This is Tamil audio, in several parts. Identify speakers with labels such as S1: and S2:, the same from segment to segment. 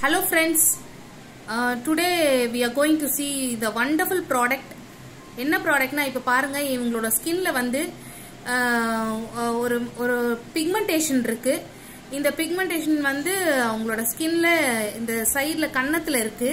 S1: Hello friends, uh, today we are going to see the wonderful product. என்ன ப்ராடக்ட்னா இப்போ பாருங்க இவங்களோட ஸ்கின்ல வந்து ஆஹ், ஒரு ஒரு பிக்மெண்டேஷன் இருக்கு இந்த பிக்மெண்டேஷன் வந்து அவங்களோட ஸ்கின்ல இந்த சைடில் கன்னத்தில் இருக்கு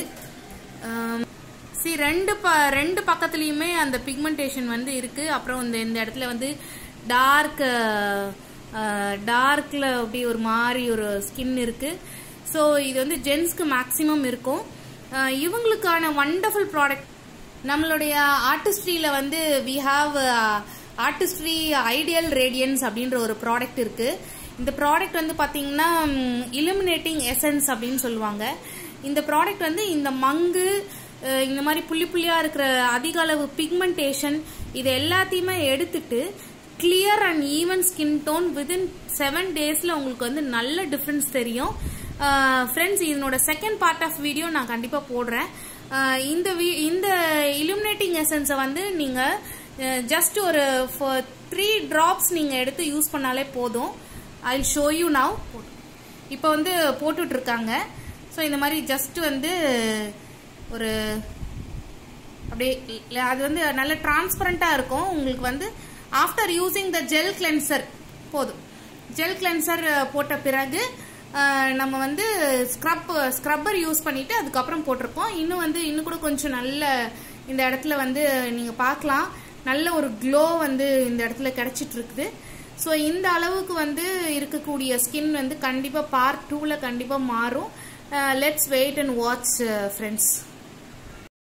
S1: சி ரெண்டு ப ரெண்டு பக்கத்துலயுமே அந்த பிக்மெண்டேஷன் வந்து இருக்கு அப்புறம் இந்த இந்த இடத்துல வந்து டார்க் டார்க்ல அப்படி ஒரு மாதிரி ஒரு ஸ்கின் இருக்கு ஸோ இது வந்து ஜென்ஸ்க்கு மேக்ஸிமம் இருக்கும் அஹ் இவங்களுக்கான வண்டர்ஃபுல் ப்ராடக்ட் நம்மளுடைய ஆர்டிஸ்ட்ரியில வந்து we have Artistry Ideal Radiance அப்படின்ற ஒரு ப்ராடக்ட் இருக்கு இந்த ப்ராடக்ட் வந்து பாத்தீங்கன்னா இலுமினேட்டிங் எசன்ஸ் அப்படின்னு சொல்லுவாங்க இந்த ப்ராடக்ட் வந்து இந்த மங்கு அஹ் இந்த மாதிரி புள்ளி புள்ளியா இருக்கிற அதிக அளவு பிக்மெண்டேஷன் இது எல்லாத்தையுமே எடுத்துட்டு clear and even skin tone within seven டேஸ்ல உங்களுக்கு வந்து நல்ல டிஃபரன்ஸ் தெரியும் ஃப்ரெண்ட்ஸ் இதனோட செகண்ட் பார்ட் ஆஃப் வீடியோ நான் கண்டிப்பா போடுறேன் அஹ் இந்த வி- இந்த இலுமினேட்டிங் எசன்ஸை வந்து நீங்க ஜஸ்ட் ஒரு த்ரீ டிராப்ஸ் நீங்க எடுத்து யூஸ் பண்ணாலே போதும் ஐ ஷோ யூ நவ் இப்போ வந்து போட்டுட்டு இருக்காங்க ஸோ இந்த மாதிரி ஜஸ்ட் வந்து ஒரு அப்படியே இல்ல, அது வந்து நல்ல டிரான்ஸ்பரண்டா இருக்கும் உங்களுக்கு வந்து after using the gel cleanser போதும் ஜெல் கிளென்சர் போட்ட பிறகு அஹ், நம்ம வந்து ஸ்க்ரப் ஸ்க்ரப்பர் யூஸ் பண்ணிட்டு அதுக்கப்புறம் போட்டிருக்கோம் இன்னும் வந்து இன்னும் கூட கொஞ்சம் நல்ல இந்த இடத்துல வந்து நீங்க பார்க்கலாம் நல்ல ஒரு க்ளோ வந்து இந்த இடத்துல கிடைச்சிட்டு இருக்குது ஸோ இந்த அளவுக்கு வந்து இருக்கக்கூடிய ஸ்கின் வந்து கண்டிப்பா பார்ட் டூல கண்டிப்பா மாறும் let's wait and watch friends